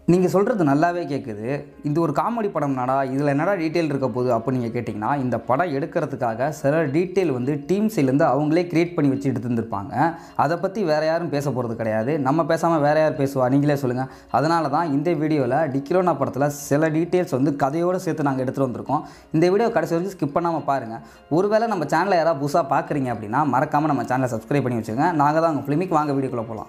நீங்கள் சொல்கிறது நல்லாவே கேட்குது இது ஒரு காமெடி படம் நடா இதில் என்னடா டீட்டெயில் இருக்க போகுது அப்படின்னு நீங்கள் கேட்டிங்கன்னா இந்த படம் எடுக்கிறதுக்காக சில டீட்டெயில் வந்து டீம் சைட்லேருந்து அவங்களே கிரியேட் பண்ணி வச்சு எடுத்து இருந்திருப்பாங்க அதை பற்றி வேறு யாரும் பேச போகிறது கிடையாது நம்ம பேசாமல் வேறு யார் பேசுவா நீங்களே சொல்லுங்கள் அதனால தான் இந்த வீடியோவில் டிக்கிலோனா படத்தில் சில டீட்டெயில்ஸ் வந்து கதையோடு சேர்த்து நாங்கள் எடுத்துகிட்டு வந்திருக்கோம் இந்த வீடியோ கடைசி வரைக்கும் ஸ்கிப் பண்ணாமல் பாருங்கள் ஒருவேளை நம்ம சேனலை யாராவது புதுசாக பார்க்குறீங்க அப்படின்னா மறக்காமல் நம்ம சேனலை சப்ஸ்கிரைப் பண்ணி வச்சுங்க நாங்கள் தான் உங்கள் ஃபிலிமிக் வாங்க வீடியோக்குள்ளே போகலாம்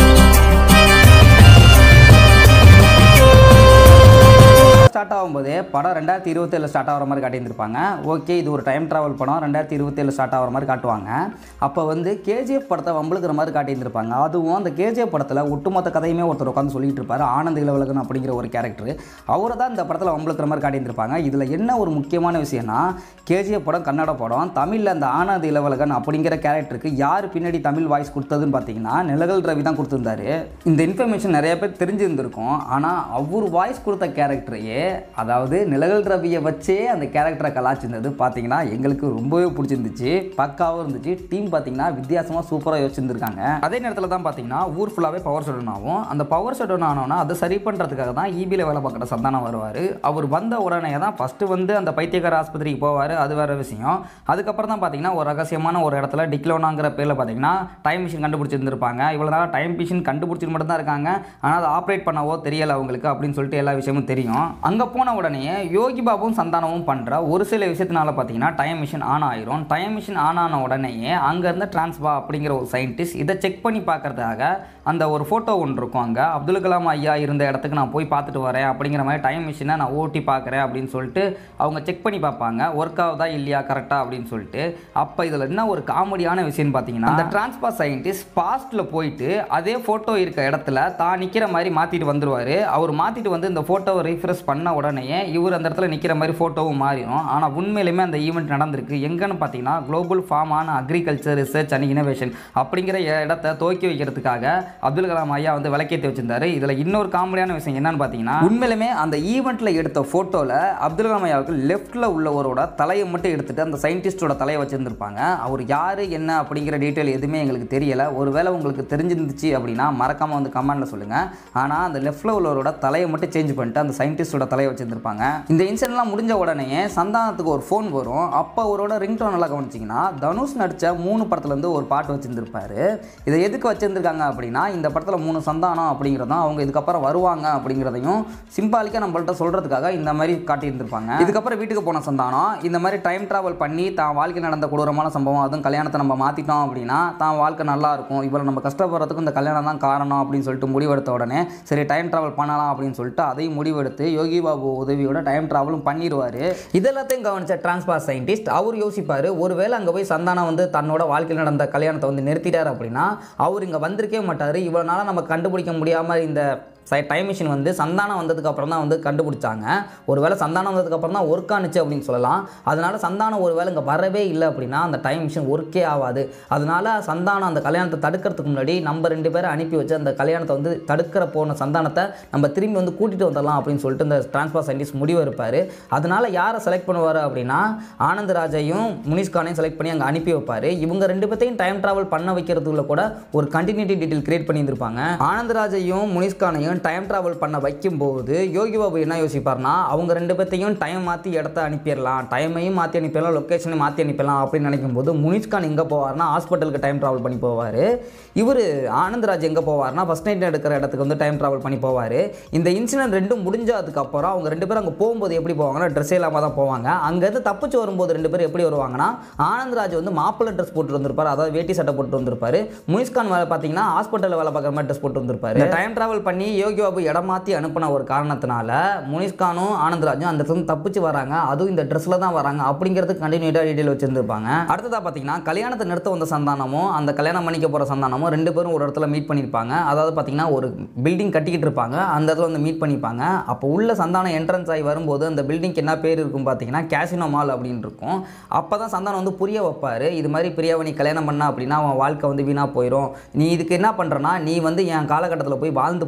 ஸ்டார்ட் ஆகும்போதே படம் ரெண்டாயிரத்தி இருபத்தேழு ஸ்டார்ட் ஆகிற மாதிரி காட்டியிருந்திருப்பாங்க ஓகே இது ஒரு டைம் ட்ராவல் படம் ரெண்டாயிரத்தி இருபத்தேழு ஸ்டார்ட் ஆகிற மாதிரி காட்டுவாங்க அப்போ வந்து கேஜிஎஃப் படத்தை வம்பளுக்கிற மாதிரி காட்டியிருந்திருப்பாங்க அதுவும் அந்த கேஜிஎஃப் படத்தில் ஒட்டுமொத்த கதையுமே ஒருத்தர் உட்காந்து சொல்லிட்டு இருப்பார் ஆனந்த இளவலகன் அப்படிங்கிற ஒரு கேரக்டர் அவரை தான் இந்த படத்தில் வம்பளுக்கிற மாதிரி காட்டியிருந்திருப்பாங்க இதில் என்ன ஒரு முக்கியமான விஷயம்னா கேஜிஎஃப் படம் கன்னட படம் தமிழில் அந்த ஆனந்த இளவலகன் அப்படிங்கிற கேரக்டருக்கு யார் பின்னாடி தமிழ் வாய்ஸ் கொடுத்ததுன்னு பார்த்தீங்கன்னா நிலகல் ரவி தான் கொடுத்துருந்தாரு இந்த இன்ஃபர்மேஷன் நிறைய பேர் தெரிஞ்சிருந்திருக்கும் ஆனால் அவர் வாய்ஸ் கொடுத்த கேரக்டரையே அதாவது நிலகல் ரவியை வச்சே அந்த கேரக்டரை கலாச்சிருந்தது பார்த்தீங்கன்னா எங்களுக்கு ரொம்பவே பிடிச்சிருந்துச்சு பக்காவும் இருந்துச்சு டீம் பார்த்தீங்கன்னா வித்தியாசமாக சூப்பராக யோசிச்சிருந்துருக்காங்க அதே நேரத்தில் தான் பார்த்தீங்கன்னா ஊர் ஃபுல்லாகவே பவர் ஷட் ஆகும் அந்த பவர் ஷட் ஆனோன்னா அதை சரி பண்ணுறதுக்காக தான் ஈபியில் வேலை பார்க்குற சந்தானம் வருவார் அவர் வந்த உடனே தான் ஃபஸ்ட்டு வந்து அந்த பைத்தியக்கார ஆஸ்பத்திரிக்கு போவார் அது வேறு விஷயம் அதுக்கப்புறம் தான் பார்த்தீங்கன்னா ஒரு ரகசியமான ஒரு இடத்துல டிக்லோனாங்கிற பேரில் பார்த்தீங்கன்னா டைம் மிஷின் கண்டுபிடிச்சிருந்துருப்பாங்க இவ்வளோ நாளாக டைம் மிஷின் கண்டுபிடிச்சிட்டு மட்டும் தான் இருக்காங்க ஆனால் அதை ஆப்ரேட் பண்ணவோ தெரியல அவங்களுக்கு அப்படின்னு சொல்லிட்டு எல்லா விஷயமும் தெரியும் அங்கே போன உடனே யோகி பாபுவும் சந்தானமும் பண்ணுற ஒரு சில விஷயத்தினால பார்த்தீங்கன்னா டைம் மிஷின் ஆன் ஆயிரும் டைம் மிஷின் ஆன் ஆன உடனேயே அங்கே இருந்த டிரான்ஸ்பா அப்படிங்கிற ஒரு சயின்டிஸ்ட் இதை செக் பண்ணி பார்க்கறதுக்காக அந்த ஒரு ஃபோட்டோ ஒன்று இருக்கும் அங்கே அப்துல் கலாம் ஐயா இருந்த இடத்துக்கு நான் போய் பார்த்துட்டு வரேன் அப்படிங்கிற மாதிரி டைம் மிஷினை நான் ஓட்டி பார்க்குறேன் அப்படின்னு சொல்லிட்டு அவங்க செக் பண்ணி பார்ப்பாங்க ஒர்க் ஆகுதா இல்லையா கரெக்டாக அப்படின்னு சொல்லிட்டு அப்போ இதில் என்ன ஒரு காமெடியான விஷயம்னு பார்த்தீங்கன்னா அந்த டிரான்ஸ்பா சயின்டிஸ்ட் பாஸ்ட்டில் போயிட்டு அதே ஃபோட்டோ இருக்க இடத்துல தான் நிற்கிற மாதிரி மாற்றிட்டு வந்துருவார் அவர் மாற்றிட்டு வந்து இந்த ஃபோட்டோவை ரீஃப்ரெஷ் பண்ண உடனேயே இவர் அந்த இடத்துல நிற்கிற மாதிரி ஃபோட்டோவும் மாறிடும் ஆனால் உண்மையிலுமே அந்த ஈவெண்ட் நடந்திருக்கு எங்கன்னு பார்த்தீங்கன்னா குளோபல் ஃபார்ம் ஆன அக்ரிகல்ச்சர் ரிசர்ச் அண்ட் இனோவேஷன் அப்படிங்கிற இடத்த துவக்கி வைக்கிறதுக்காக அப்துல் கலாம் ஐயா வந்து விளக்கேற்றி வச்சிருந்தாரு இதில் இன்னொரு காமெடியான விஷயம் என்னன்னு பார்த்தீங்கன்னா உண்மையிலுமே அந்த ஈவெண்ட்டில் எடுத்த ஃபோட்டோவில் அப்துல் கலாம் ஐயாவுக்கு லெஃப்ட்டில் உள்ளவரோட தலையை மட்டும் எடுத்துட்டு அந்த சயின்டிஸ்டோட தலையை வச்சிருந்திருப்பாங்க அவர் யார் என்ன அப்படிங்கிற டீட்டெயில் எதுவுமே எங்களுக்கு தெரியலை ஒருவேளை உங்களுக்கு தெரிஞ்சிருந்துச்சு அப்படின்னா மறக்காமல் வந்து கமெண்ட்டில் சொல்லுங்கள் ஆனால் அந்த லெஃப்ட்டில் உள்ளவரோட தலையை மட்டும் சேஞ்ச் பண்ணிட்டு அந்த சயின்டிஸ்டோட தலையை வச்சிருந்திருப்பாங்க இந்த இன்சிடென்ட்லாம் முடிஞ்ச உடனே சந்தானத்துக்கு ஒரு ஃபோன் வரும் அப்போ அவரோட ரிங்டோன் நல்லா கவனிச்சிங்கன்னா தனுஷ் நடித்த மூணு படத்துலேருந்து ஒரு பாட்டு வச்சிருந்திருப்பாரு இதை எதுக்கு வச்சிருந்திருக்காங்க அப்படின்னா இந்த படத்தில் மூணு சந்தானம் அப்படிங்கிறதும் அவங்க இதுக்கப்புறம் வருவாங்க அப்படிங்கிறதையும் சிம்பாலிக்காக நம்மள்ட்ட சொல்கிறதுக்காக இந்த மாதிரி காட்டியிருந்திருப்பாங்க இதுக்கப்புறம் வீட்டுக்கு போன சந்தானம் இந்த மாதிரி டைம் ட்ராவல் பண்ணி தான் வாழ்க்கை நடந்த கொடூரமான சம்பவம் அதுவும் கல்யாணத்தை நம்ம மாற்றிட்டோம் அப்படின்னா தான் வாழ்க்கை நல்லா இருக்கும் இவ்வளோ நம்ம கஷ்டப்படுறதுக்கு இந்த கல்யாணம் தான் காரணம் அப்படின்னு சொல்லிட்டு முடிவெடுத்த உடனே சரி டைம் ட்ராவல் பண்ணலாம் அப்படின்னு சொல்லிட்டு அதையும் முடிவெடுத்து யோகி பாபு உதவியோட டைம் ட்ராவலும் பண்ணிடுவார் இதெல்லாத்தையும் கவனிச்ச டிரான்ஸ்பார் சயின்டிஸ்ட் அவர் யோசிப்பார் ஒருவேளை அங்கே போய் சந்தானம் வந்து தன்னோட வாழ்க்கையில் நடந்த கல்யாணத்தை வந்து நிறுத்திட்டார் அப்படின்னா அவர் இங்கே வந்திருக்கவே மாட்டார் இவ்வளோ நாளாக நம்ம கண்டுபிடிக்க முடியாமல் இந்த டைம் மிஷின் வந்து சந்தானம் வந்ததுக்கு அப்புறம் தான் வந்து கண்டுபிடிச்சாங்க ஒருவேளை சந்தானம் வந்ததுக்கு அப்புறம் தான் ஒர்க் ஆனுச்சு அப்படின்னு சொல்லலாம் அதனால சந்தானம் ஒருவேளை இங்கே வரவே இல்லை அப்படின்னா அந்த டைம் மிஷின் ஒர்க்கே ஆகாது அதனால சந்தானம் அந்த கல்யாணத்தை தடுக்கிறதுக்கு முன்னாடி நம்ம ரெண்டு பேரை அனுப்பி வச்சு அந்த கல்யாணத்தை வந்து தடுக்கிற போன சந்தானத்தை நம்ம திரும்பி வந்து கூட்டிகிட்டு வந்துடலாம் அப்படின்னு சொல்லிட்டு இந்த டிரான்ஸ்பார் சயின்டிஸ்ட் முடிவு இருப்பார் அதனால யாரை செலக்ட் பண்ணுவார் அப்படின்னா ஆனந்தராஜையும் முனிஷ்கானையும் செலக்ட் பண்ணி அங்கே அனுப்பி வைப்பார் இவங்க ரெண்டு பேர்த்தையும் டைம் ட்ராவல் பண்ண வைக்கிறதுக்குள்ள கூட ஒரு கண்டினியூட்டி டீட்டெயில் கிரியேட் பண்ணியிருந்திருப்பாங்க ஆனந்தராஜையும் முனிஷ்கானையும் டைம் ட்ராவல் பண்ண வைக்கும்போது யோகி பாபு என்ன யோசிப்பார்னா அவங்க ரெண்டு பேர்த்தையும் டைம் மாற்றி இடத்த அனுப்பிடலாம் டைமையும் மாற்றி அனுப்பிடலாம் லொக்கேஷனையும் மாற்றி அனுப்பிடலாம் அப்படின்னு நினைக்கும் போது முனிஷ்கான் எங்கே போவார்னா ஹாஸ்பிட்டலுக்கு டைம் ட்ராவல் பண்ணி போவார் இவர் ஆனந்தராஜ் எங்கே போவார்னா ஃபஸ்ட் நைட் எடுக்கிற இடத்துக்கு வந்து டைம் ட்ராவல் பண்ணி போவார் இந்த இன்சிடென்ட் ரெண்டும் முடிஞ்சதுக்கப்புறம் அவங்க ரெண்டு பேரும் அங்கே போகும்போது எப்படி போவாங்கன்னா ட்ரெஸ் இல்லாமல் தான் போவாங்க அங்கேருந்து தப்பிச்சு வரும்போது ரெண்டு பேரும் எப்படி வருவாங்கன்னா ஆனந்தராஜ் வந்து மாப்பிள்ளை ட்ரெஸ் போட்டு வந்திருப்பார் அதாவது வேட்டி சட்டை போட்டு வந்திருப்பாரு முனிஷ்கான் வேலை பார்த்தீங்கன்னா ஹாஸ்பிட்டலில் வேலை பார்க்குற மாதிரி ட்ரெஸ் போட்டு வந்திருப்பாரு டைம் ட்ராவல் பண்ணி யோகி பாபு இடம் மாற்றி அனுப்பின ஒரு காரணத்தினால முனிஷ்கானும் ஆனந்தராஜும் அந்த இடத்துல தப்பிச்சு வராங்க அதுவும் இந்த ட்ரெஸ்ஸில் தான் வராங்க அப்படிங்கிறதுக்கு கண்டினியூட்டாக டீட்டெயில் வச்சிருந்திருப்பாங்க அடுத்ததாக பார்த்தீங்கன்னா கல்யாணத்தை நிறுத்த வந்த சந்தானமும் அந்த கல்யாணம் பண்ணிக்க போகிற சந்தானமும் ரெண்டு பேரும் ஒரு இடத்துல மீட் பண்ணியிருப்பாங்க அதாவது பார்த்தீங்கன்னா ஒரு பில்டிங் கட்டிக்கிட்டு இருப்பாங்க அந்த இடத்துல வந்து மீட் பண்ணிப்பாங்க அப்போ உள்ள சந்தானம் என்ட்ரன்ஸ் ஆகி வரும்போது அந்த பில்டிங்க்கு என்ன பேர் இருக்கும் பார்த்தீங்கன்னா கேசினோ மால் அப்படின்னு இருக்கும் அப்போ தான் சந்தானம் வந்து புரிய வைப்பார் இது மாதிரி பிரியாவை நீ கல்யாணம் பண்ண அப்படின்னா அவன் வாழ்க்கை வந்து வீணாக போயிடும் நீ இதுக்கு என்ன பண்ணுறனா நீ வந்து என் காலகட்டத்தில் போய் வாழ்ந்து பாரு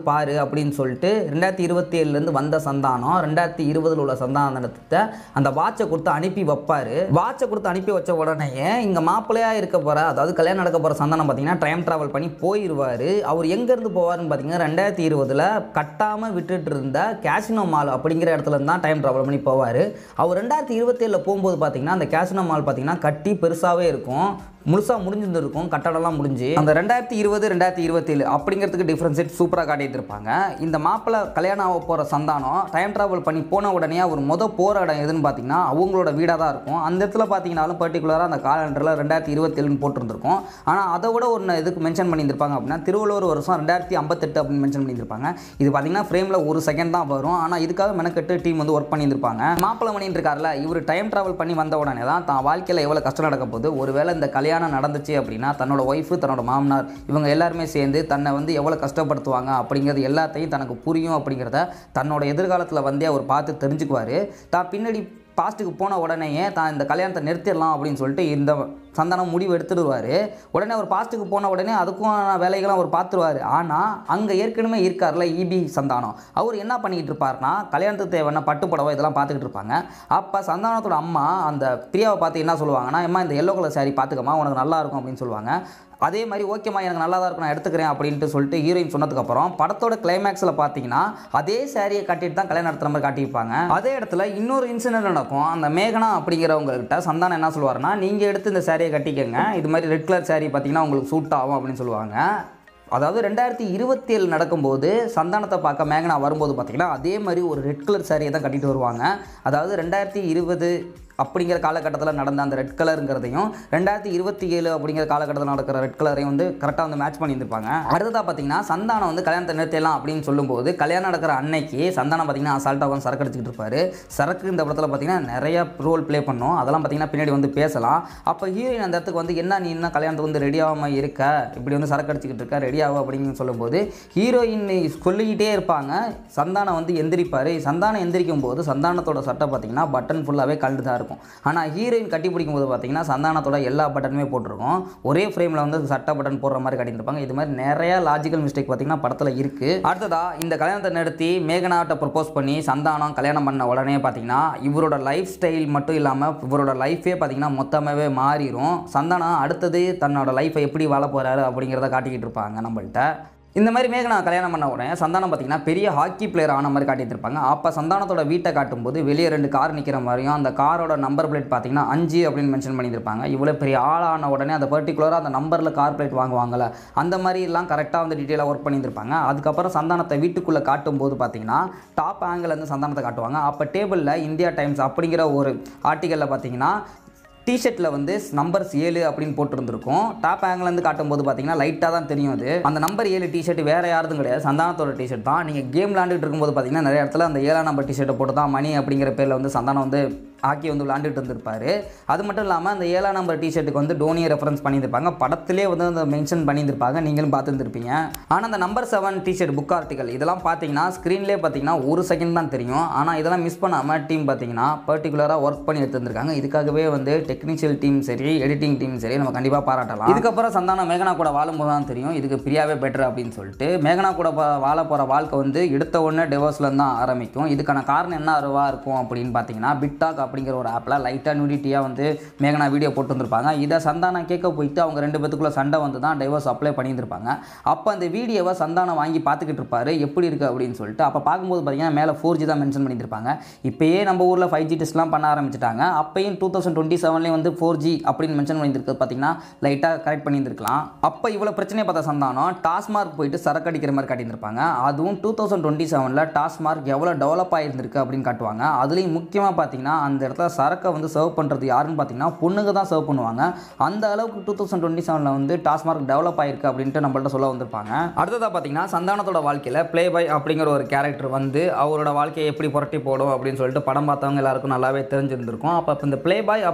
அப்படின்னு சொல்லிட்டு ரெண்டாயிரத்தி இருபத்தி ஏழுலேருந்து வந்த சந்தானம் ரெண்டாயிரத்தி இருபதில் உள்ள சந்தானத்தை அந்த வாட்சை கொடுத்து அனுப்பி வைப்பார் வாட்சை கொடுத்து அனுப்பி வச்ச உடனேயே இங்கே மாப்பிள்ளையாக இருக்க போகிற அதாவது கல்யாணம் நடக்க போகிற சந்தானம் பார்த்தீங்கன்னா டைம் ட்ராவல் பண்ணி போயிடுவார் அவர் எங்கேருந்து போவார்னு பார்த்தீங்கன்னா ரெண்டாயிரத்தி இருபதில் கட்டாமல் விட்டுட்டு இருந்த கேசினோ மால் அப்படிங்கிற இடத்துல தான் டைம் ட்ராவல் பண்ணி போவார் அவர் ரெண்டாயிரத்தி இருபத்தேழில் போகும்போது பார்த்தீங்கன்னா அந்த கேசினோ மால் பார்த்தீங்கன்னா கட்டி பெருசாகவே இருக்கும் முழுசாக முடிஞ்சிருந்திருக்கும் கட்டடம்லாம் முடிஞ்சு அந்த ரெண்டாயிரத்தி இருபது ரெண்டாயிரத்தி இருபத்தேழு அப்படிங்கிறதுக்கு டிஃப்ரென்ஸேட் சூப்பராக காட்டிட்டு இருப்பாங்க இந்த மாப்பிள்ளை கல்யாணம் ஆக போகிற சந்தானம் டைம் ட்ராவல் பண்ணி போன உடனே அவர் முத போகிற இடம் எதுன்னு பார்த்தீங்கன்னா அவங்களோட வீடாக தான் இருக்கும் அந்த இடத்துல பார்த்தீங்கன்னாலும் பர்டிகுலராக அந்த காலண்டரில் ரெண்டாயிரத்தி இருபத்தேழுன்னு போட்டிருந்திருக்கும் ஆனால் அதை விட ஒன்று எதுக்கு மென்ஷன் பண்ணியிருப்பாங்க அப்படின்னா திருவள்ளுவர் வருஷம் ரெண்டாயிரத்தி ஐம்பத்தெட்டு அப்படின்னு மென்ஷன் பண்ணியிருப்பாங்க இது பார்த்தீங்கன்னா ஃப்ரேமில் ஒரு செகண்ட் தான் வரும் ஆனால் இதுக்காக மெனக்கெட்டு டீம் வந்து ஒர்க் பண்ணியிருப்பாங்க மாப்பிள்ளை மணின்னு இருக்கார்ல இவர் டைம் ட்ராவல் பண்ணி வந்த உடனே தான் தான் வாழ்க்கையில் எவ்வளோ கஷ்டம் நடக்க போகுது ஒருவேளை இந்த கல்யாணம் நடந்துச்சு அப்படின்னா தன்னோட ஒய்ஃபு தன்னோட மாமனார் இவங்க எல்லாருமே சேர்ந்து தன்னை வந்து எவ்வளோ கஷ்டப்படுத்துவாங்க அப்படிங்கிறது எல்லாத்தையும் தனக்கு புரியும் அப்படிங்கிறத தன்னோட எதிர்காலத்தில் வந்தே அவர் பார்த்து தெரிஞ்சுக்குவார் தான் பின்னாடி பாஸ்ட்டுக்கு போன உடனேயே தான் இந்த கல்யாணத்தை நிறுத்திடலாம் அப்படின்னு சொல்லிட்டு இந்த சந்தானம் முடிவு எடுத்துடுவார் உடனே அவர் பாஸ்ட்டுக்கு போன உடனே அதுக்கும் வேலைகளும் அவர் பார்த்துருவார் ஆனால் அங்கே ஏற்கனவே இருக்கார்ல இபி சந்தானம் அவர் என்ன பண்ணிக்கிட்டு இருப்பார்னா கல்யாணத்துக்கு தேவையான பட்டு புடவை இதெல்லாம் பார்த்துக்கிட்டு இருப்பாங்க அப்போ சந்தானத்தோட அம்மா அந்த பிரியாவை பார்த்து என்ன சொல்லுவாங்கன்னா அம்மா இந்த எல்லோ கலர் saree பார்த்துக்கம்மா உனக்கு நல்லா இருக்கும் அப்படின்னு சொல்லுவாங்க அதே மாதிரி ஓகேம்மா எனக்கு நல்லா தான் இருக்கும் நான் எடுத்துக்கிறேன் அப்படின்ட்டு சொல்லிட்டு ஹீரோயின் சொன்னதுக்கப்புறம் படத்தோட கிளைமேக்ஸில் பார்த்தீங்கன்னா அதே சாரியை கட்டிட்டு தான் கல்யாணம் நடத்துகிற மாதிரி காட்டியிருப்பாங்க அதே இடத்துல இன்னொரு இன்சிடென்ட் நடக்கும் அந்த மேகனா அப்படிங்கிறவங்ககிட்ட சந்தானம் என்ன சொல்லுவாருன்னா நீங்கள் எடுத்து இந்த சாரியை கட்டிக்கங்க இது மாதிரி ரெட் கலர் saree பார்த்தீங்கன்னா உங்களுக்கு சூட் ஆகும் அப்படின்னு சொல்லுவாங்க அதாவது ரெண்டாயிரத்தி இருபத்தி ஏழு நடக்கும்போது சந்தானத்தை பார்க்க மேகனா வரும்போது பார்த்தீங்கன்னா அதே மாதிரி ஒரு ரெட் கலர் சாரியை தான் கட்டிட்டு வருவாங்க அதாவது ரெண்டாயிரத்தி இருபது அப்படிங்கிற காலகட்டத்தில் நடந்த அந்த ரெட் கலருங்கிறதையும் ரெண்டாயிரத்தி இருபத்தி ஏழு அப்படிங்கிற காலகட்டத்தில் நடக்கிற ரெட் கலரையும் வந்து கரெக்டாக வந்து மேட்ச் பண்ணியிருப்பாங்க அடுத்ததாக பார்த்தீங்கன்னா சந்தானம் வந்து கல்யாணத்தை நிறுத்திடலாம் அப்படின்னு சொல்லும்போது கல்யாணம் நடக்கிற அன்னைக்கு சந்தானம் பார்த்தீங்கன்னா அசால்ட்டாக வந்து சரக்கு அடிச்சுக்கிட்டு இருப்பாரு சரக்கு இந்த படத்தில் பார்த்தீங்கன்னா நிறைய ரோல் ப்ளே பண்ணும் அதெல்லாம் பார்த்தீங்கன்னா பின்னாடி வந்து பேசலாம் அப்போ ஹீரோயின் அந்த இடத்துக்கு வந்து என்ன நீ இன்னும் கல்யாணத்துக்கு வந்து ரெடி ஆகாமல் இருக்க இப்படி வந்து சரக்கு அடிச்சுக்கிட்டு இருக்க ரெடி ஆகும் அப்படின்னு சொல்லும்போது ஹீரோயின் சொல்லிக்கிட்டே இருப்பாங்க சந்தானம் வந்து எந்திரிப்பார் சந்தானம் எந்திரிக்கும் போது சந்தானத்தோட சட்டை பார்த்தீங்கன்னா பட்டன் ஃபுல்லாகவே கழுந்து தான் இருக்கும் ஆனால் ஹீரோயின் கட்டி பிடிக்கும் போது பார்த்தீங்கன்னா சந்தானத்தோட எல்லா பட்டனுமே போட்டிருக்கும் ஒரே ஃப்ரேமில் வந்து சட்டை பட்டன் போடுற மாதிரி கட்டியிருப்பாங்க இது மாதிரி நிறைய லாஜிக்கல் மிஸ்டேக் பார்த்தீங்கன்னா படத்தில் இருக்குது அடுத்ததா இந்த கல்யாணத்தை நடத்தி மேகனாட்ட ப்ரப்போஸ் பண்ணி சந்தானம் கல்யாணம் பண்ண உடனே பார்த்தீங்கன்னா இவரோட லைஃப் ஸ்டைல் மட்டும் இல்லாமல் இவரோட லைஃபே பார்த்தீங்கன்னா மொத்தமாகவே மாறிடும் சந்தானம் அடுத்தது தன்னோட லைஃப்பை எப்படி வாழ போகிறாரு அப்படிங்கிறத காட்டிக்கிட்டு இருப்பாங்க நம்மள்ட்ட இந்த மாதிரி மேகனா கல்யாணம் பண்ண உடனே சந்தானம் பார்த்தீங்கன்னா பெரிய ஹாக்கி பிளேயர் ஆன மாதிரி காட்டிட்டு இருப்பாங்க அப்போ சந்தானத்தோட வீட்டை காட்டும்போது வெளியே ரெண்டு கார் நிற்கிற மாதிரியும் அந்த காரோட நம்பர் பிளேட் பார்த்தீங்கன்னா அஞ்சு அப்படின்னு மென்ஷன் பண்ணியிருப்பாங்க இவ்வளோ பெரிய ஆளான உடனே அந்த பர்டிகுலராக அந்த நம்பரில் கார் பிளேட் வாங்குவாங்கல்ல அந்த மாதிரி எல்லாம் கரெக்டாக வந்து டீட்டெயிலாக ஒர்க் பண்ணியிருப்பாங்க அதுக்கப்புறம் சந்தானத்தை வீட்டுக்குள்ளே காட்டும்போது பார்த்தீங்கன்னா டாப் ஆங்கிள் வந்து சந்தானத்தை காட்டுவாங்க அப்போ டேபிளில் இந்தியா டைம்ஸ் அப்படிங்கிற ஒரு ஆர்டிக்கலில் பார்த்தீங்கன்னா டிஷர்ட்டில் வந்து நம்பர்ஸ் ஏழு அப்படின்னு போட்டிருந்திருக்கும் டாப் ஆங்கிலேருந்து காட்டும்போது பார்த்தீங்கன்னா லைட்டாக தான் தெரியும் அது அந்த நம்பர் ஏழு டிஷர்ட் வேறு யாருதும் கிடையாது சந்தானத்தோட டிஷர்ட் தான் நீங்கள் கேம் விளாண்டுட்டு இருக்கும்போது பார்த்தீங்கன்னா நிறைய இடத்துல அந்த ஏழாம் நம்பர் டிஷர்ட்டை போட்டு தான் மணி அப்படிங்கிற பேரில் வந்து சந்தானம் வந்து ஹாக்கி வந்து விளாண்டுட்டு இருந்திருப்பாரு அது மட்டும் இல்லாமல் அந்த ஏழாம் நம்பர் டிஷர்ட்டுக்கு வந்து டோனியை ரெஃபரன்ஸ் பண்ணியிருப்பாங்க படத்திலே வந்து அந்த மென்ஷன் பண்ணியிருப்பாங்க நீங்களும் பார்த்துருந்துருப்பீங்க ஆனால் அந்த number seven T shirt book article இதெல்லாம் பார்த்தீங்கன்னா ஸ்க்ரீன்லேயே பார்த்தீங்கன்னா ஒரு செகண்ட் தான் தெரியும் ஆனால் இதெல்லாம் மிஸ் பண்ணாமல் டீம் பார்த்தீங்கன்னா பர்டிகுலராக ஒர்க் பண்ணி எடுத்துருந்துருக்காங்க இதுக்காகவே வந்து டெக்னிக்கல் டீம் சரி எடிட்டிங் டீம் சரி நம்ம கண்டிப்பாக பாராட்டலாம் இதுக்கப்புறம் சந்தானம் மேகனா கூட வாழும்போது தான் தெரியும் இதுக்கு பிரியாவே பெட்டர் அப்படின்னு சொல்லிட்டு மேகனா கூட ப- வாழ போகிற வாழ்க்கை வந்து எடுத்த உடனே டிவோர்ஸ்லேருந்து தான் ஆரம்பிக்கும் இதுக்கான காரணம் என்ன அருவா இருக்கும் அப்படின்னு பார்த்தீங்கன்னா பிட்டாக் அப்படிங்கிற ஒரு ஆப்பில் லைட்டாக நியூடிட்டியாக வந்து மேகனா வீடியோ போட்டு வந்திருப்பாங்க இதை சந்தானம் கேட்க போயிட்டு அவங்க ரெண்டு பேத்துக்குள்ள சண்டை வந்து தான் டைவர்ஸ் அப்ளை பண்ணியிருந்திருப்பாங்க அப்போ அந்த வீடியோவை சந்தானம் வாங்கி பார்த்துக்கிட்டு இருப்பாரு எப்படி இருக்குது அப்படின்னு சொல்லிட்டு அப்போ பார்க்கும்போது பார்த்தீங்கன்னா மேலே ஃபோர் ஜி தான் மென்ஷன் பண்ணியிருப்பாங்க இப்போயே நம்ம ஊரில் ஃபைவ் ஜி டெஸ்ட்லாம் பண்ண ஆரம்பிச்சிட்டாங்க அப்பயும் டூ தௌசண்ட் டுவெண்ட்டி செவன்லேயும் வந்து ஃபோர் ஜி அப்படின்னு மென்ஷன் பண்ணியிருக்கிறது பார்த்தீங்கன்னா லைட்டாக கரெக்ட் பண்ணியிருந்திருக்கலாம் அப்போ இவ்வளோ பிரச்சனையை பார்த்த சந்தானம் டாஸ்மார்க் போயிட்டு சரக்கு அடிக்கிற மாதிரி காட்டியிருந்திருப்பாங்க அதுவும் டூ தௌசண்ட் டுவெண்ட்டி செவனில் டாஸ்மார்க் எவ்வளோ டெவலப் ஆகியிருந்திருக்கு அப்படின்னு காட்டுவாங்க அதுலேயும் முக்கியமாக பார்த்தீங்கன்னா அந்த இடத்துல சரக்கை வந்து சர்வ் பண்ணுறது யாருன்னு பார்த்தீங்கன்னா பொண்ணுங்க தான் சர்வ் பண்ணுவாங்க அந்த அளவுக்கு டூ தௌசண்ட் டுவெண்ட்டி செவனில் வந்து டாஸ்மார்க் டெவலப் ஆயிருக்கு அப்படின்ட்டு நம்மள்ட்ட சொல்ல வந்திருப்பாங்க அடுத்ததாக பார்த்தீங்கன்னா சந்தானத்தோட வாழ்க்கையில் ப்ளே பாய் அப்படிங்கிற ஒரு கேரக்டர் வந்து அவரோட வாழ்க்கையை எப்படி புரட்டி போடும் அப்படின்னு சொல்லிட்டு படம் பார்த்தவங்க எல்லாருக்கும் நல்லாவே தெரிஞ்சிருந்திருக்கும் அப்போ இந்த ப்ளே பாய் அப்படிங்கிற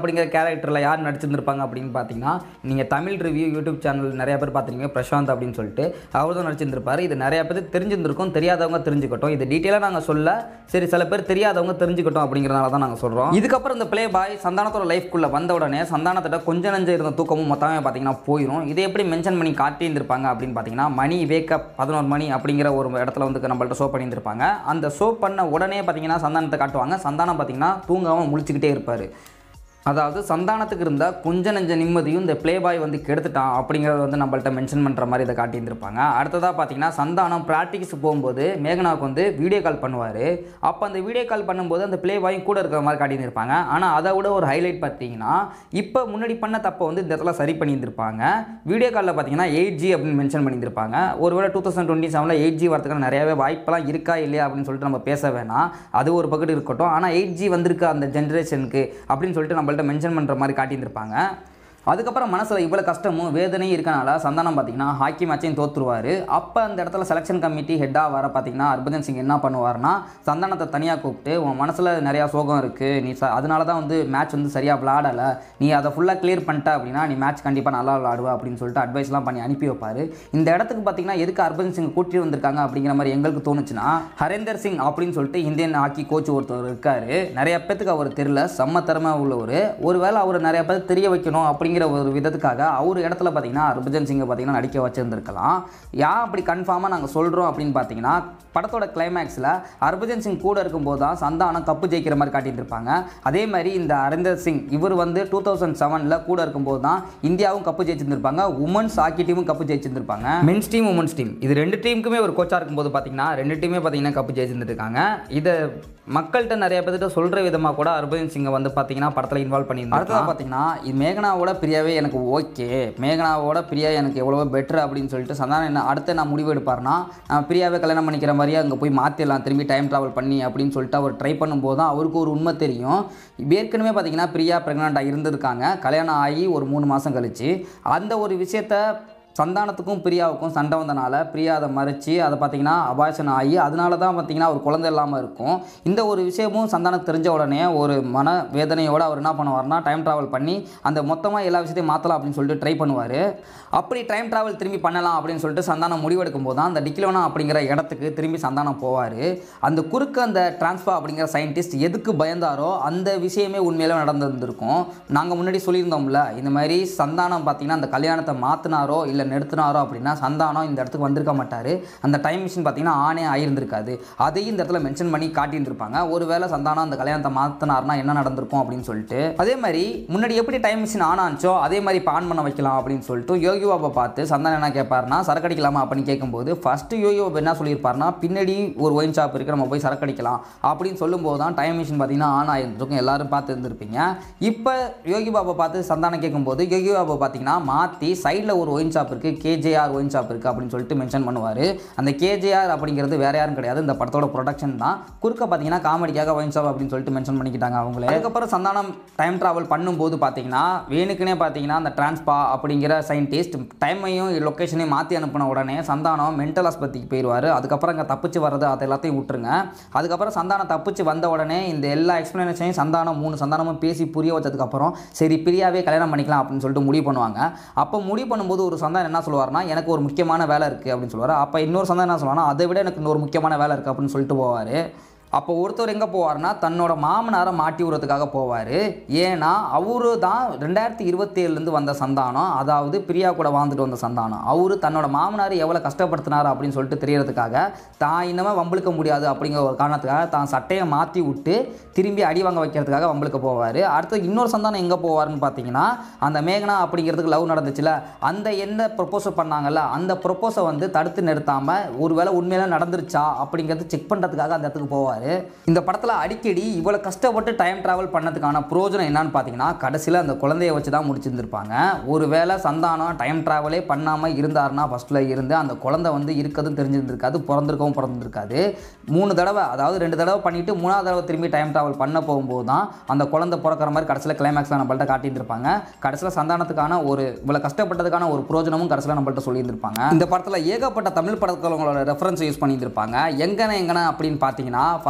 கேரக்டரில் யார் நடிச்சிருந்திருப்பாங்க அப்படின்னு பார்த்தீங்கன்னா நீங்கள் தமிழ் ரிவ்யூ யூடியூப் சேனல் நிறைய பேர் பார்த்துருக்கீங்க பிரசாந்த் அப்படின்னு சொல்லிட்டு அவர் தான் நடிச்சிருந்திருப்பாரு இது நிறைய பேர் தெரிஞ்சிருந்திருக்கும் தெரியாதவங்க தெரிஞ்சுக்கட்டும் இது டீட்டெயிலாக நாங்கள் சொல்ல சரி சில பேர் தெரியாதவங்க தெரிஞ்சுக்கட்டும் அப்படிங்கிறனால தான் நாங்கள் சொல்கிறோம் இதுக்கப்புறம் இந்த ப்ளே பாய் சந்தானத்தோட லைஃப்குள்ளே வந்த உடனே சந்தானத்திட்ட கொஞ்ச நஞ்ச இருந்த தூக்கமும் மொத்தமே பார்த்தீங்கன்னா போயிடும் இதை எப்படி மென்ஷன் பண்ணி காட்டியிருந்திருப்பாங்க அப்படின்னு பார்த்தீங்கன்னா மணி வேக்கப் பதினோரு மணி அப்படிங்கிற ஒரு இடத்துல வந்து நம்மள்ட்ட ஷோ பண்ணியிருந்திருப்பாங்க அந்த ஷோ பண்ண உடனே பார்த்தீங்கன்னா சந்தானத்தை காட்டுவாங்க சந்தானம் பார்த்தீங்கன்னா தூங்காமல் முழிச்சுக்கிட்டே இருப்பார் அதாவது சந்தானத்துக்கு இருந்த கொஞ்ச நெஞ்ச நிம்மதியும் இந்த ப்ளே பாய் வந்து கெடுத்துட்டான் அப்படிங்கிறத வந்து நம்மள்ட்ட மென்ஷன் பண்ணுற மாதிரி இதை காட்டியிருந்திருப்பாங்க அடுத்ததாக பார்த்தீங்கன்னா சந்தானம் ப்ராக்டிக்ஸ் போகும்போது மேகனாவுக்கு வந்து வீடியோ கால் பண்ணுவார் அப்போ அந்த வீடியோ கால் பண்ணும்போது அந்த ப்ளே பாயும் கூட இருக்கிற மாதிரி காட்டியிருந்திருப்பாங்க ஆனால் அதை விட ஒரு ஹைலைட் பார்த்தீங்கன்னா இப்போ முன்னாடி பண்ண தப்பை வந்து இந்த இடத்துல சரி பண்ணியிருந்திருப்பாங்க வீடியோ காலில் பார்த்தீங்கன்னா எயிட் ஜி அப்படின்னு மென்ஷன் பண்ணியிருந்திருப்பாங்க ஒருவேளை டூ தௌசண்ட் டுவெண்ட்டி செவனில் எயிட் ஜி வரதுக்கான நிறையவே வாய்ப்பெல்லாம் இருக்கா இல்லையா அப்படின்னு சொல்லிட்டு நம்ம பேச வேணாம் அது ஒரு பக்கத்து இருக்கட்டும் ஆனால் எயிட் ஜி வந்திருக்கு அந்த ஜென்ரேஷனுக்கு அப்படின்னு சொல்லிட்டு நம்மள்ட்ட மென்ஷன் பண்ணுற மாதிரி காட்டியிருந்திருப்பாங்க அதுக்கப்புறம் மனசில் இவ்வளோ கஷ்டமும் வேதனையும் இருக்கனால சந்தானம் பார்த்தீங்கன்னா ஹாக்கி மேட்சையும் தோற்றுருவார் அப்போ அந்த இடத்துல செலெக்ஷன் கமிட்டி ஹெட்டாக வர பார்த்தீங்கன்னா ஹர்பஜன் சிங் என்ன பண்ணுவார்னா சந்தானத்தை தனியாக கூப்பிட்டு உன் மனசில் நிறையா சோகம் இருக்குது நீ ச அதனால தான் வந்து மேட்ச் வந்து சரியாக விளாடலை நீ அதை ஃபுல்லாக கிளியர் பண்ணிட்ட அப்படின்னா நீ மேட்ச் கண்டிப்பாக நல்லா விளாடுவ அப்படின்னு சொல்லிட்டு அட்வைஸ்லாம் பண்ணி அனுப்பி வைப்பார் இந்த இடத்துக்கு பார்த்தீங்கன்னா எதுக்கு ஹர்பஜன் சிங் கூட்டிட்டு வந்திருக்காங்க அப்படிங்கிற மாதிரி எங்களுக்கு தோணுச்சுன்னா ஹரேந்தர் சிங் அப்படின்னு சொல்லிட்டு இந்தியன் ஹாக்கி கோச் ஒருத்தர் இருக்கார் நிறைய பேத்துக்கு அவர் தெரியல செம்ம திறமை உள்ளவர் ஒருவேளை அவர் நிறைய பேர் தெரிய வைக்கணும் அப்படிங்கிற ஒரு விதத்துக்காக அவர் இடத்துல பார்த்தீங்கன்னா ஹர்பஜன் சிங்கை பார்த்தீங்கன்னா நடிக்க வச்சிருந்துருக்கலாம் ஏன் அப்படி கன்ஃபார்மாக நாங்கள் சொல்கிறோம் அப்படின்னு பார்த்தீங்கன்னா படத்தோட கிளைமேக்ஸில் ஹர்பஜன் சிங் கூட இருக்கும்போது தான் சந்தானம் கப்பு ஜெயிக்கிற மாதிரி காட்டியிருந்திருப்பாங்க அதே மாதிரி இந்த அரவிந்தர் சிங் இவர் வந்து டூ தௌசண்ட் செவனில் கூட இருக்கும்போது தான் இந்தியாவும் கப்பு ஜெயிச்சிருந்திருப்பாங்க உமன்ஸ் ஹாக்கி டீமும் கப்பு ஜெயிச்சிருந்திருப்பாங்க மென்ஸ் டீம் உமன்ஸ் டீம் இது ரெண்டு டீமுக்குமே ஒரு கோச்சாக இருக்கும்போது பார்த்தீங்கன்னா ரெண்டு டீமே பார்த்தீங்கன்னா கப்பு ஜெயிச்சிருந்துருக்காங்க இதை மக்கள்கிட்ட நிறைய பேர்கிட்ட சொல்கிற விதமாக கூட ஹர்பஜன் சிங்கை வந்து பார்த்தீங்கன்னா படத்தில் இன்வால்வ் பண்ணியிருந்தாங்க அடுத்ததாக பார்த்தீங்கன்னா இது மேகனாவோட பிரியாவே எனக்கு ஓகே மேகனாவோட பிரியா எனக்கு எவ்வளவோ பெட்ரு அப்படின்னு சொல்லிட்டு சந்தானம் என்ன அடுத்து நான் முடிவு எடுப்பார்னா நான் பிரியாவே கல்யாணம் பண்ணிக்கிற மாதிரியே அங்கே போய் மாற்றிடலாம் திரும்பி டைம் ட்ராவல் பண்ணி அப்படின்னு சொல்லிட்டு அவர் ட்ரை பண்ணும்போது தான் அவருக்கு ஒரு உண்மை தெரியும் ஏற்கனவே பார்த்தீங்கன்னா பிரியா ப்ரெக்னெண்ட்டாக இருந்திருக்காங்க கல்யாணம் ஆகி ஒரு மூணு மாதம் கழிச்சு அந்த ஒரு விஷயத்த சந்தானத்துக்கும் பிரியாவுக்கும் சண்டை வந்தனால பிரியா அதை மறைச்சி அதை பார்த்தீங்கன்னா அபாஷன் ஆகி அதனால தான் பார்த்தீங்கன்னா ஒரு குழந்தை இல்லாமல் இருக்கும் இந்த ஒரு விஷயமும் சந்தானத்துக்கு தெரிஞ்ச உடனே ஒரு மன வேதனையோடு அவர் என்ன பண்ணுவார்னா டைம் ட்ராவல் பண்ணி அந்த மொத்தமாக எல்லா விஷயத்தையும் மாற்றலாம் அப்படின்னு சொல்லிட்டு ட்ரை பண்ணுவார் அப்படி டைம் ட்ராவல் திரும்பி பண்ணலாம் அப்படின்னு சொல்லிட்டு சந்தானம் முடிவெடுக்கும் போது தான் அந்த டிக்கிலோனா அப்படிங்கிற இடத்துக்கு திரும்பி சந்தானம் போவார் அந்த குறுக்கு அந்த டிரான்ஸ்ஃபா அப்படிங்கிற சயின்டிஸ்ட் எதுக்கு பயந்தாரோ அந்த விஷயமே உண்மையிலே நடந்திருந்திருக்கும் நாங்கள் முன்னாடி சொல்லியிருந்தோம்ல இந்த மாதிரி சந்தானம் பார்த்தீங்கன்னா அந்த கல்யாணத்தை மாற்றினாரோ இல்லை நிறுத்தினாரோ அப்படின்னா சந்தானம் இந்த இடத்துக்கு வந்திருக்க மாட்டார் அந்த டைம் மிஷின் பார்த்தீங்கன்னா ஆனே ஆயிருந்திருக்காது அதையும் இந்த இடத்துல மென்ஷன் பண்ணி காட்டியிருந்திருப்பாங்க ஒருவேளை சந்தானம் அந்த கல்யாணத்தை மாற்றினார்னா என்ன நடந்திருக்கும் அப்படின்னு சொல்லிட்டு அதே மாதிரி முன்னாடி எப்படி டைம் மிஷின் ஆன் ஆச்சோ அதே மாதிரி இப்போ ஆன் பண்ண வைக்கலாம் அப்படின்னு சொல்லிட்டு யோகி பாபா பார்த்து சந்தானம் என்ன கேட்பாருனா சரக்கு அடிக்கலாமா அப்படின்னு கேட்கும்போது ஃபஸ்ட்டு யோகி பாபா என்ன சொல்லியிருப்பாருனா பின்னாடி ஒரு ஒயின் ஷாப் இருக்கு நம்ம போய் சரக்கு அடிக்கலாம் அப்படின்னு சொல்லும்போது தான் டைம் மிஷின் பார்த்தீங்கன்னா ஆன் ஆயிருந்திருக்கும் எல்லாரும் பார்த்து இருந்திருப்பீங்க இப்போ யோகி பாபா பார்த்து சந்தானம் கேட்கும்போது யோகி பாபா பார்த்தீங்கன்னா மாற்றி சைடில் ஒரு ஒயின் ஷாப் இருக்குது கேஜேஆர் ஒயின் ஷாப் இருக்குது அப்படின்னு சொல்லிட்டு மென்ஷன் பண்ணுவார் அந்த கேஜேஆர் அப்படிங்கிறது வேற யாரும் கிடையாது இந்த படத்தோட ப்ரொடக்ஷன் தான் குறுக்க பார்த்தீங்கன்னா காமெடிக்காக ஒயின் ஷாப் அப்படின்னு சொல்லிட்டு மென்ஷன் பண்ணிக்கிட்டாங்க அவங்களே அதுக்கப்புறம் சந்தானம் டைம் ட்ராவல் பண்ணும்போது பார்த்தீங்கன்னா வேணுக்குனே பார்த்தீங்கன்னா அந்த டிரான்ஸ்பா அப்படிங்கிற சயின்டிஸ்ட் டைமையும் லொக்கேஷனையும் மாற்றி அனுப்பின உடனே சந்தானம் மென்டல் ஆஸ்பத்திரிக்கு போயிடுவார் அதுக்கப்புறம் அங்கே தப்பிச்சு வர்றது அதை எல்லாத்தையும் விட்டுருங்க அதுக்கப்புறம் சந்தானம் தப்பிச்சு வந்த உடனே இந்த எல்லா எக்ஸ்ப்ளனேஷனையும் சந்தானம் மூணு சந்தானமும் பேசி புரிய வச்சதுக்கப்புறம் சரி பிரியாவே கல்யாணம் பண்ணிக்கலாம் அப்படின்னு சொல்லிட்டு முடிவு பண்ணுவாங்க அப்போ முடிவு பண்ணும்போது ஒரு சந்தானம் என்ன சொல்லுவார்னா எனக்கு ஒரு முக்கியமான வேலை இருக்குது அப்படின்னு சொல்லுவார் அப்போ இன்னொரு சந்தானம் என்ன சொல்லுவார்னா அதை விட எனக்கு இன்னொரு முக்கியமான வேலை இருக்குது அப்படின்னு சொல்லிட்டு போவார் அப்போ ஒருத்தர் எங்கே போவார்னா தன்னோட மாமனாரை மாட்டி விடுறதுக்காக போவார் ஏன்னா அவரு தான் ரெண்டாயிரத்தி இருபத்தேழுலேருந்து வந்த சந்தானம் அதாவது பிரியா கூட வாழ்ந்துட்டு வந்த சந்தானம் அவரு தன்னோட மாமனார் எவ்வளோ கஷ்டப்படுத்தினார் அப்படின்னு சொல்லிட்டு தெரியறதுக்காக தான் இன்னமே வம்பளுக்க முடியாது அப்படிங்கிற ஒரு காரணத்துக்காக தான் சட்டையை மாற்றி விட்டு திரும்பி அடி வாங்க வைக்கிறதுக்காக வம்பளுக்க போவார் அடுத்து இன்னொரு சந்தானம் எங்கே போவார்னு பார்த்தீங்கன்னா அந்த மேகனா அப்படிங்கிறதுக்கு லவ் நடந்துச்சுல அந்த என்ன ப்ரொப்போசல் பண்ணாங்கல்ல அந்த ப்ரொப்போஸை வந்து தடுத்து நிறுத்தாமல் ஒருவேளை உண்மையில நடந்துருச்சா அப்படிங்கிறது செக் பண்ணுறதுக்காக அந்த இடத்துக்கு போவார் இந்த படத்தில் அடிக்கடி இவ்வளோ கஷ்டப்பட்டு டைம் ட்ராவல் பண்ணதுக்கான பிரயோஜனம் என்னன்னு பார்த்தீங்கன்னா கடைசியில் அந்த குழந்தைய வச்சு தான் முடிச்சிருந்துருப்பாங்க ஒருவேளை சந்தானம் டைம் ட்ராவலே பண்ணாமல் இருந்தாருன்னா ஃபஸ்ட்டில் இருந்து அந்த குழந்தை வந்து இருக்கிறதும் தெரிஞ்சிருந்திருக்காது பிறந்திருக்கவும் பிறந்திருக்காது மூணு தடவை அதாவது ரெண்டு தடவை பண்ணிவிட்டு மூணாவது தடவை திரும்பி டைம் ட்ராவல் பண்ண போகும்போது தான் அந்த குழந்தை பிறக்கிற மாதிரி கடைசியில் கிளைமேக்ஸில் நம்மள்ட்ட காட்டியிருந்திருப்பாங்க கடைசியில் சந்தானத்துக்கான ஒரு இவ்வளோ கஷ்டப்பட்டதுக்கான ஒரு பிரயோஜனமும் கடைசியில் நம்மள்ட்ட சொல்லியிருந்திருப்பாங்க இந்த படத்தில் ஏகப்பட்ட தமிழ் படங்களோட ரெஃபரன்ஸ் யூஸ் பண்ணியிருந்திருப்பாங்க எங்கன எங்கன அப்படின்னு பார்த்தீங்கன்னா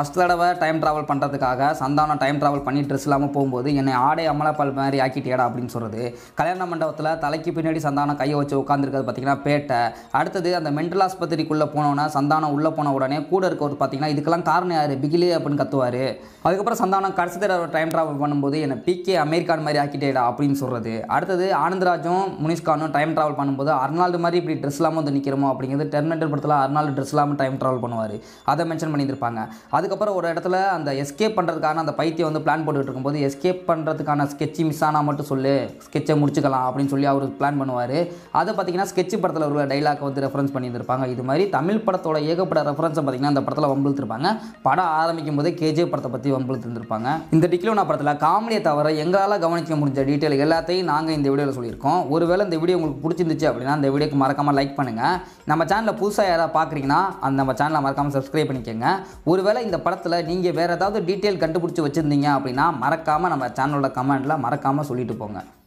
ஃபஸ்ட் தடவை டைம் ட்ராவல் பண்ணுறதுக்காக சந்தானம் டைம் ட்ராவல் பண்ணி ட்ரெஸ் இல்லாமல் போகும்போது என்னை ஆடை அமலாப்பால் மாதிரி ஆக்கிட்டியாடா அப்படின்னு சொல்கிறது கல்யாண மண்டபத்தில் தலைக்கு பின்னாடி சந்தானம் கையை வச்சு உட்காந்துருக்கிறது பார்த்தீங்கன்னா பேட்டை அடுத்தது அந்த மென்டல் ஆஸ்பத்திரிக்குள்ளே போனோன்னே சந்தானம் உள்ளே போன உடனே கூட இருக்கவர் பார்த்தீங்கன்னா இதுக்கெல்லாம் காரணம் யார் பிகிலி அப்படின்னு கத்துவார் அதுக்கப்புறம் சந்தானம் கடைசி தடவை டைம் ட்ராவல் பண்ணும்போது என்னை பிகே அமெரிக்கான் மாதிரி ஆக்கிட்டேடா அப்படின்னு சொல்கிறது அடுத்தது ஆனந்தராஜும் முனிஷ்கானும் டைம் ட்ராவல் பண்ணும்போது அர்னால்டு மாதிரி இப்படி ட்ரெஸ் இல்லாமல் வந்து நிற்கிறோமோ அப்படிங்கிறது டெர்மினேட்டர் படத்தில் அர்னால்டு ட்ரெஸ் இல்லாமல் டைம் ட்ராவல் பண்ணுவார் அதை மென்ஷன் பண்ணியிருப்பாங்க அதுக்கப்புறம் ஒரு இடத்துல அந்த எஸ்கேப் பண்ணுறதுக்கான அந்த பைத்தியம் வந்து பிளான் போட்டுட்டு இருக்கும்போது எஸ்கேப் பண்ணுறதுக்கான ஸ்கெட்சு மிஸ் ஆனால் மட்டும் சொல்லு ஸ்கெட்சை முடிச்சுக்கலாம் அப்படின்னு சொல்லி அவர் பிளான் பண்ணுவார் அதை பார்த்தீங்கன்னா ஸ்கெட்ச் படத்தில் உள்ள டைலாக் வந்து ரெஃபரன்ஸ் பண்ணியிருப்பாங்க இது மாதிரி தமிழ் படத்தோட ஏகப்பட ரெஃபரன்ஸை பார்த்தீங்கன்னா அந்த படத்தில் வம்பிழுத்திருப்பாங்க படம் ஆரம்பிக்கும் போதே கேஜே படத்தை பற்றி வம்பிழுத்திருந்திருப்பாங்க இந்த டிக்லோனா படத்தில் காமெடியை தவிர எங்களால் கவனிக்க முடிஞ்ச டீட்டெயில் எல்லாத்தையும் நாங்கள் இந்த வீடியோவில் சொல்லியிருக்கோம் ஒருவேளை இந்த வீடியோ உங்களுக்கு பிடிச்சிருந்துச்சு அப்படின்னா இந்த வீடியோக்கு மறக்காமல் லைக் பண்ணுங்கள் நம்ம சேனலில் புதுசாக யாராவது பார்க்குறீங்கன்னா அந்த நம்ம சேனலை மறக்காமல் சப்ஸ்கிரைப் பண்ணிக்கோங்க ஒருவேளை இந்த படத்தில் நீங்கள் வேறு ஏதாவது டீட்டெயில் கண்டுபிடிச்சி வச்சுருந்தீங்க அப்படின்னா மறக்காமல் நம்ம சேனலோட கமெண்ட்டில் மறக்காமல் சொல்லிட்டு போங்க